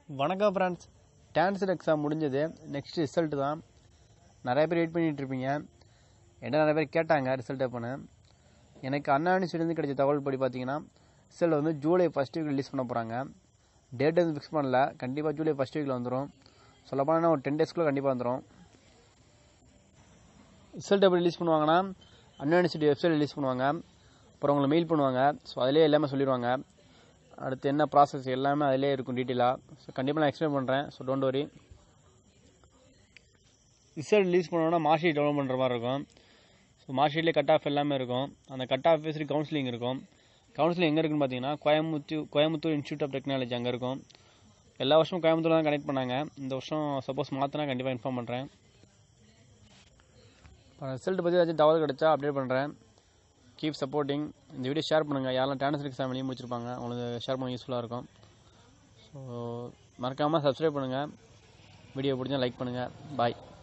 வணக்கம் friends TANCET exam முடிஞ்சது next result தான் நிறைய பேர் வெயிட் பண்ணிட்டு இருப்பீங்க என்ன நிறைய பேர் கேட்டாங்க ரிசல்ட் எப்போன்னு எனக்கு அண்ணா யூனிவர்சிட்டிலேருந்து கிடைச்ச தகவல் படி பார்த்தீங்கன்னா ரிசல்ட் வந்து ஜூலை ஃபஸ்ட் வீக் ரிலீஸ் பண்ண போகிறாங்க டேட் வந்து ஃபிக்ஸ் பண்ணல கண்டிப்பாக ஜூலை ஃபஸ்ட் வீக்கில் வந்துடும் சொல்லப்போனால் ஒரு டென் டேஸ்க்குள்ளே கண்டிப்பாக வந்துடும் ரிசல்ட் எப்படி ரிலீஸ் பண்ணுவாங்கன்னா அண்ணா யூனிவர்சிட்டி வெப்சைட் ரிலீஸ் பண்ணுவாங்க அப்புறம் உங்களை மெயில் பண்ணுவாங்க ஸோ அதிலே எல்லாமே சொல்லிடுவாங்க அடுத்து என்ன ப்ராசஸ் எல்லாமே அதிலே இருக்கும் டீட்டெயிலாக ஸோ கண்டிப்பாக நான் எக்ஸ்பிளைன் பண்ணுறேன் so don't worry result release பண்ணோன்னா மார்க் ஷீட் டவுன்லோட் பண்ணுற மாதிரி இருக்கும் ஸோ மார்க் ஷீட்லேயே கட் ஆஃப் எல்லாமே இருக்கும் அந்த கட் ஆஃப் பேசி கவுன்சிலிங் இருக்கும் கவுன்சிலிங் எங்கே இருக்குன்னு பார்த்தீங்கன்னா Coimbatore Coimbatore Institute of Technology அங்கே இருக்கும் எல்லா வருஷமும் கோயம்புத்தூர் தான் கனெக்ட் பண்ணாங்க இந்த வருஷம் சப்போஸ் மாற்றினா கண்டிப்பாக இன்ஃபார்ம் பண்ணுறேன் ரிசல்ட் பற்றி ஏதாச்சும் தகவல் கிடைச்சா அப்டேட் பண்ணுறேன் கீப் சப்போர்ட்டிங் இந்த வீடியோ ஷேர் பண்ணுங்கள் யாரெல்லாம் டான்ஸ் எக்ஸாம் வெளியே முடிச்சிருப்பாங்க உங்களுக்கு ஷேர் பண்ண யூஸ்ஃபுல்லாக இருக்கும் ஸோ மறக்காமல் சப்ஸ்கிரைப் பண்ணுங்கள் வீடியோ பிடிச்சா லைக் பண்ணுங்கள் பாய்